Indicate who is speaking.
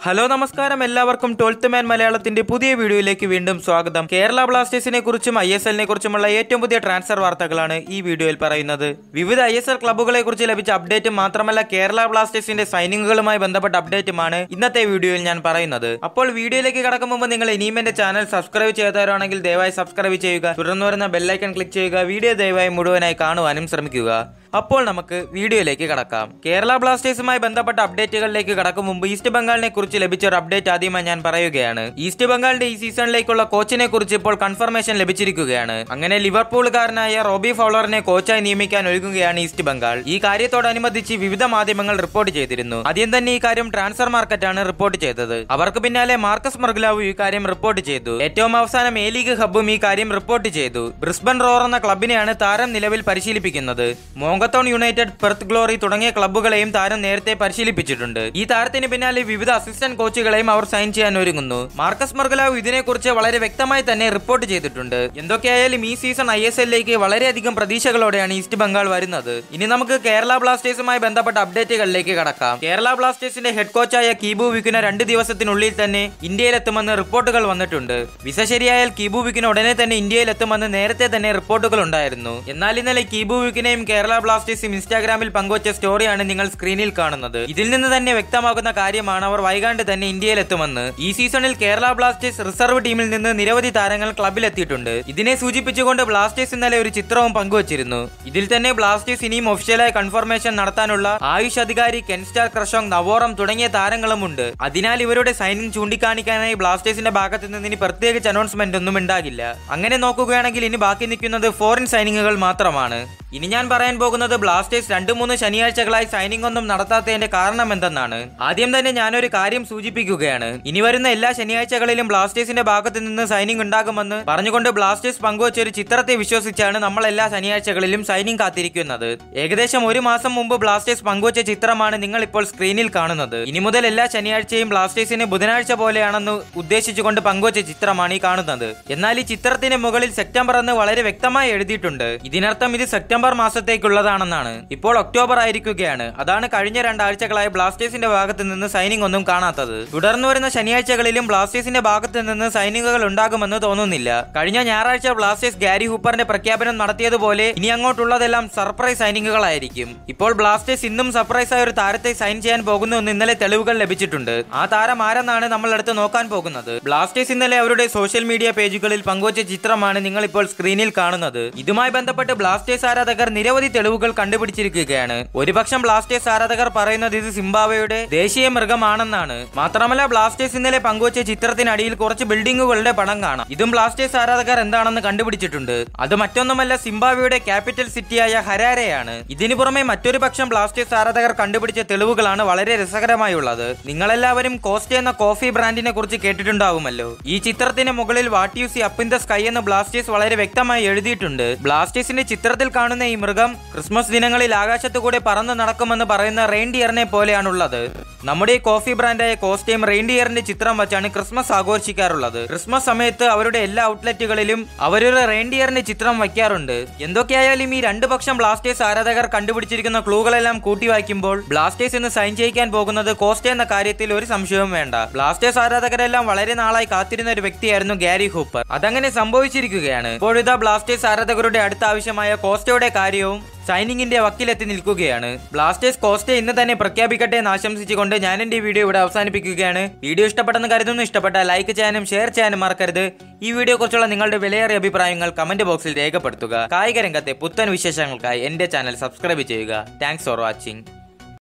Speaker 1: hello നമസ്കാരം എല്ലാവർക്കും twelfth മാൻ മലയാളത്തിന്റെ പുതിയ വീഡിയോയിലേക്ക് വീണ്ടും സ്വാഗതം കേരള ബ്ലാസ്റ്റേഴ്സിനെ കുറിച്ചും ഐ എസ് എല്ലിനെ കുറിച്ചുമുള്ള ഏറ്റവും പുതിയ ട്രാൻസ്ഫർ വാർത്തകളാണ് ഈ വീഡിയോയിൽ പറയുന്നത് വിവിധ ഐ എസ് എൽ ക്ലബ്ബുകളെ കുറിച്ച് ലഭിച്ച അപ്ഡേറ്റും മാത്രമല്ല കേരള ബ്ലാസ്റ്റേഴ്സിന്റെ സൈനിങ്ങുകളുമായി ബന്ധപ്പെട്ട അപ്ഡേറ്റുമാണ് ഇന്നത്തെ വീഡിയോയിൽ ഞാൻ പറയുന്നത് അപ്പോൾ വീഡിയോയിലേക്ക് കടക്കും മുമ്പ് നിങ്ങൾ ഇനിയും എന്റെ ചാനൽ സബ്സ്ക്രൈബ് ചെയ്തവരാണെങ്കിൽ ദയവായി സബ്സ്ക്രൈബ് ചെയ്യുക തുടർന്ന് വരുന്ന ബെല്ലൈക്കൺ ക്ലിക്ക് ചെയ്യുക വീഡിയോ ദയവായി മുഴുവനായി കാണുവാനും ശ്രമിക്കുക അപ്പോൾ നമുക്ക് വീഡിയോയിലേക്ക് കടക്കാം കേരള ബ്ലാസ്റ്റേഴ്സുമായി ബന്ധപ്പെട്ട അപ്ഡേറ്റുകളിലേക്ക് കടക്കും മുമ്പ് ഈസ്റ്റ് ബംഗാളിനെ കുറിച്ച് ലഭിച്ച ഒരു അപ്ഡേറ്റ് ആദ്യമായി ഞാൻ പറയുകയാണ് ഈസ്റ്റ് ബംഗാളിന്റെ ഈ സീസണിലേക്കുള്ള കോച്ചിനെ കുറിച്ച് ഇപ്പോൾ കൺഫർമേഷൻ ലഭിച്ചിരിക്കുകയാണ് അങ്ങനെ ലിവർപൂളുകാരനായ റോബി ഫൗളറിനെ കോച്ചായി നിയമിക്കാൻ ഒരുങ്ങുകയാണ് ഈസ്റ്റ് ബംഗാൾ ഈ കാര്യത്തോടനുബന്ധിച്ച് വിവിധ മാധ്യമങ്ങൾ റിപ്പോർട്ട് ചെയ്തിരുന്നു ആദ്യം തന്നെ ഈ കാര്യം ട്രാൻസ്ഫർ മാർക്കറ്റാണ് റിപ്പോർട്ട് ചെയ്തത് അവർക്ക് പിന്നാലെ മാർക്കസ് മർഗുലാവു ഈ കാര്യം റിപ്പോർട്ട് ചെയ്തു ഏറ്റവും അവസാനം എ ലീഗ് ഹബ്ബും ഈ കാര്യം റിപ്പോർട്ട് ചെയ്തു ബ്രിസ്ബൻ റോർ എന്ന ക്ലബിനെയാണ് താരം നിലവിൽ പരിശീലിപ്പിക്കുന്നത് മോങ്കത്തോൺ യുണൈറ്റഡ് പെർത്ത് ഗ്ലോറി തുടങ്ങിയ ക്ലബ്ബുകളെയും താരം നേരത്തെ പരിശീലിപ്പിച്ചിട്ടുണ്ട് ഈ താരത്തിന് പിന്നാലെ വിവിധ അസിസ്റ്റന്റ് കോച്ചുകളെയും അവർ സൈൻ ചെയ്യാൻ ഒരുങ്ങുന്നു മാർക്കസ് മർഗലാവ് ഇതിനെക്കുറിച്ച് വളരെ വ്യക്തമായി തന്നെ റിപ്പോർട്ട് ചെയ്തിട്ടുണ്ട് എന്തൊക്കെയായാലും ഈ സീസൺ ഐ എസ് എല്ലിലേക്ക് വളരെയധികം പ്രതീക്ഷകളോടെയാണ് ഈസ്റ്റ് ബംഗാൾ വരുന്നത് ഇനി നമുക്ക് കേരള ബ്ലാസ്റ്റേഴ്സുമായി ബന്ധപ്പെട്ട അപ്ഡേറ്റുകളിലേക്ക് കടക്കാം കേരള ബ്ലാസ്റ്റേഴ്സിന്റെ ഹെഡ് കോച്ചായ കീബു വിക്കിന് രണ്ട് ദിവസത്തിനുള്ളിൽ തന്നെ ഇന്ത്യയിലെത്തുമെന്ന് റിപ്പോർട്ടുകൾ വന്നിട്ടുണ്ട് വിസ ശരിയായാൽ കീബു വിക്കിന് ഉടനെ തന്നെ ഇന്ത്യയിലെത്തുമെന്ന് നേരത്തെ തന്നെ റിപ്പോർട്ടുകൾ ഉണ്ടായിരുന്നു എന്നാൽ ഇന്നലെ കീബു വിക്കിനെയും കേരള ബ്ലാസ്റ്റേഴ്സും ഇൻസ്റ്റാഗ്രാമിൽ പങ്കുവച്ച സ്റ്റോറിയാണ് നിങ്ങൾ സ്ക്രീനിൽ കാണുന്നത് ഇതിൽ നിന്ന് തന്നെ വ്യക്തമാകുന്ന കാര്യമാണ് അവർ വൈകാണ്ട് തന്നെ ഇന്ത്യയിലെത്തുമെന്ന് ഈ സീസണിൽ കേരള ബ്ലാസ്റ്റേഴ്സ് റിസർവ് ടീമിൽ നിന്ന് നിരവധി താരങ്ങൾ ക്ലബിലെത്തിയിട്ടുണ്ട് ഇതിനെ സൂചിപ്പിച്ചുകൊണ്ട് ബ്ലാസ്റ്റേഴ്സ് ഇന്നലെ ഒരു ചിത്രവും പങ്കുവച്ചിരുന്നു ഇതിൽ തന്നെ ബ്ലാസ്റ്റേഴ്സ് ഇനിയും ഒഫീഷ്യലായി കൺഫർമേഷൻ നടത്താനുള്ള ആയുഷ് അധികാരി കെൻസ്റ്റാർ ക്രഷോങ് നവോറം തുടങ്ങിയ താരങ്ങളുമുണ്ട് അതിനാൽ ഇവരുടെ സൈനിങ് ചൂണ്ടിക്കാണിക്കാനായി ബ്ലാസ്റ്റേഴ്സിന്റെ ഭാഗത്ത് നിന്ന് ഇനി പ്രത്യേകിച്ച് അനൗൺസ്മെന്റ് ഒന്നും ഉണ്ടാകില്ല അങ്ങനെ നോക്കുകയാണെങ്കിൽ ഇനി ബാക്കി നിൽക്കുന്നത് ഫോറിൻ സൈനിങ്ങുകൾ മാത്രമാണ് ഇനി ഞാൻ പറയാൻ പോകുന്നത് ബ്ലാസ്റ്റേഴ്സ് രണ്ടു മൂന്ന് ശനിയാഴ്ചകളായി സൈനിങ് ഒന്നും നടത്താത്തതിന്റെ കാരണം എന്തെന്നാണ് ആദ്യം തന്നെ ഞാനൊരു കാര്യം സൂചിപ്പിക്കുകയാണ് ഇനി വരുന്ന എല്ലാ ശനിയാഴ്ചകളിലും ബ്ലാസ്റ്റേഴ്സിന്റെ ഭാഗത്ത് നിന്ന് സൈനിങ് ഉണ്ടാകുമെന്ന് പറഞ്ഞുകൊണ്ട് ബ്ലാസ്റ്റേഴ്സ് പങ്കുവച്ച ഒരു ചിത്രത്തെ വിശ്വസിച്ചാണ് നമ്മൾ എല്ലാ ശനിയാഴ്ചകളിലും സൈനിങ് കാത്തിരിക്കുന്നത് ഏകദേശം ഒരു മാസം മുമ്പ് ബ്ലാസ്റ്റേഴ്സ് പങ്കുവച്ച ചിത്രമാണ് നിങ്ങൾ ഇപ്പോൾ സ്ക്രീനിൽ കാണുന്നത് ഇനി മുതൽ എല്ലാ ശനിയാഴ്ചയും ബ്ലാസ്റ്റേഴ്സിന് ബുധനാഴ്ച പോലെയാണെന്ന് ഉദ്ദേശിച്ചുകൊണ്ട് പങ്കുവച്ച ചിത്രമാണ് ഈ കാണുന്നത് എന്നാൽ ഈ ചിത്രത്തിന് മുകളിൽ സെപ്റ്റംബർ എന്ന് വളരെ വ്യക്തമായി എഴുതിയിട്ടുണ്ട് ഇതിനർത്ഥം ഇത് സെപ്റ്റംബർ മാസത്തേക്കുള്ളതാണെന്നാണ് ഇപ്പോൾ ഒക്ടോബർ ആയിരിക്കുകയാണ് അതാണ് കഴിഞ്ഞ രണ്ടാഴ്ചകളായി ബ്ലാസ്റ്റേഴ്സിന്റെ ഭാഗത്ത് നിന്ന് സൈനിങ് ഒന്നും കാണാത്തത് തുടർന്ന് വരുന്ന ശനിയാഴ്ചകളിലും ബ്ലാസ്റ്റേഴ്സിന്റെ ഭാഗത്ത് നിന്ന് സൈനിങ്ങുകൾ ഉണ്ടാകുമെന്ന് തോന്നുന്നില്ല കഴിഞ്ഞ ഞായറാഴ്ച ബ്ലാസ്റ്റേഴ്സ് ഗാരി ഹൂപ്പറിന്റെ പ്രഖ്യാപനം നടത്തിയതുപോലെ ഇനി അങ്ങോട്ടുള്ളതെല്ലാം സർപ്രൈസ് സൈനിങ്ങുകളായിരിക്കും ഇപ്പോൾ ബ്ലാസ്റ്റേഴ്സ് ഇന്നും സർപ്രൈസ് ആയ ഒരു താരത്തെ സൈൻ ചെയ്യാൻ പോകുന്നു എന്ന് ഇന്നലെ തെളിവുകൾ ലഭിച്ചിട്ടുണ്ട് ആ താരം ആരെന്നാണ് നമ്മൾ അടുത്ത് നോക്കാൻ പോകുന്നത് ബ്ലാസ്റ്റേഴ്സ് ഇന്നലെ അവരുടെ സോഷ്യൽ മീഡിയ പേജുകളിൽ പങ്കുവച്ച ചിത്രമാണ് നിങ്ങൾ ഇപ്പോൾ സ്ക്രീനിൽ കാണുന്നത് ഇതുമായി ബന്ധപ്പെട്ട് ബ്ലാസ്റ്റേഴ്സ് ആരാധകർ നിരവധി തെളിവുകൾ കണ്ടുപിടിച്ചിരിക്കുകയാണ് ഒരുപക്ഷം ബ്ലാസ്റ്റേഴ്സ് ആരാധകർ പറയുന്നത് ഇത് സിംബാബ്വേയുടെ ദേശീയ മൃഗമാണെന്നാണ് മാത്രമല്ല ബ്ലാസ്റ്റേഴ്സ് ഇന്നലെ പങ്കുവച്ച ചിത്രത്തിനടിയിൽ കുറച്ച് ബിൽഡിങ്ങുകളുടെ പടം കാണാം ഇതും ബ്ലാസ്റ്റേഴ്സ് ആരാധകർ എന്താണെന്ന് കണ്ടുപിടിച്ചിട്ടുണ്ട് അത് മറ്റൊന്നുമല്ല സിംബാബ്വേയുടെ ക്യാപിറ്റൽ സിറ്റിയായ ഹരാരെയാണ് ഇതിനു പുറമെ മറ്റൊരു പക്ഷം ബ്ലാസ്റ്റേഴ്സ് ആരാധകർ കണ്ടുപിടിച്ച തെളിവുകളാണ് വളരെ രസകരമായുള്ളത് നിങ്ങളെല്ലാവരും കോസ്റ്റ് എന്ന കോഫി ബ്രാൻഡിനെ കുറിച്ച് കേട്ടിട്ടുണ്ടാവുമല്ലോ ഈ ചിത്രത്തിന് മുകളിൽ what you see up in the sky എന്ന് ബ്ലാസ്റ്റേഴ്സ് വളരെ വ്യക്തമായി എഴുതിയിട്ടുണ്ട് ബ്ലാസ്റ്റേഴ്സിന്റെ ചിത്രത്തിൽ കാണുന്ന ഈ മൃഗം ക്രിസ്മസ് ദിനങ്ങളിൽ ആകാശത്തു കൂടെ പറന്നു നടക്കുമെന്ന് പറയുന്ന റെയിൻഡിയറിനെ പോലെയാണുള്ളത് നമ്മുടെ ഈ കോഫി ബ്രാൻഡായ കോസ്റ്റ്യൂം റെയിൻഡിയറിന്റെ ചിത്രം വെച്ചാണ് ക്രിസ്മസ് ആഘോഷിക്കാറുള്ളത് ക്രിസ്മസ് സമയത്ത് അവരുടെ എല്ലാ ഔട്ട്ലെറ്റുകളിലും അവരൊരു റെയിൻഡിയറിന്റെ ചിത്രം വയ്ക്കാറുണ്ട് എന്തൊക്കെയായാലും ഈ രണ്ടു പക്ഷം ബ്ലാസ്റ്റേഴ്സ് ആരാധകർ കണ്ടുപിടിച്ചിരിക്കുന്ന ക്ലൂകളെല്ലാം കൂട്ടി വായിക്കുമ്പോൾ ബ്ലാസ്റ്റേഴ്സ് ഇന്ന് സൈൻ ചെയ്യിക്കാൻ പോകുന്നത് കോസ്റ്റ എന്ന കാര്യത്തിൽ ഒരു സംശയവും വേണ്ട ബ്ലാസ്റ്റേഴ്സ് ആരാധകരെല്ലാം വളരെ നാളായി കാത്തിരുന്ന ഒരു വ്യക്തിയായിരുന്നു ഗാരി ഹൂപ്പർ അതങ്ങനെ സംഭവിച്ചിരിക്കുകയാണ് ഇപ്പോഴിതാ ബ്ലാസ്റ്റേഴ്സ് ആരാധകരുടെ അടുത്ത ആവശ്യമായ കോസ്റ്റയുടെ കാര്യവും സൈനിങ്ങിന്റെ വക്കിലെത്തി നിൽക്കുകയാണ് ബ്ലാസ്റ്റേഴ്സ് കോസ്റ്റെ ഇന്ന് തന്നെ പ്രഖ്യാപിക്കട്ടെ എന്ന് ആശംസിച്ചുകൊണ്ട് ഞാൻ എന്റെ വീഡിയോ ഇവിടെ അവസാനിപ്പിക്കുകയാണ് വീഡിയോ ഇഷ്ടപ്പെട്ടെന്ന് കരുതുന്നു ഇഷ്ടപ്പെട്ട ലൈക്ക് ചെയ്യാനും ഷെയർ ചെയ്യാനും മറക്കരുത് ഈ വീഡിയോ കുറിച്ചുള്ള നിങ്ങളുടെ വിലയേറിയ അഭിപ്രായങ്ങൾ കമന്റ് ബോക്സിൽ രേഖപ്പെടുത്തുക കായിക രംഗത്തെ പുത്തൻ വിശേഷങ്ങൾക്കായി എന്റെ ചാനൽ സബ്സ്ക്രൈബ് ചെയ്യുക താങ്ക്സ് ഫോർ വാച്ചിങ്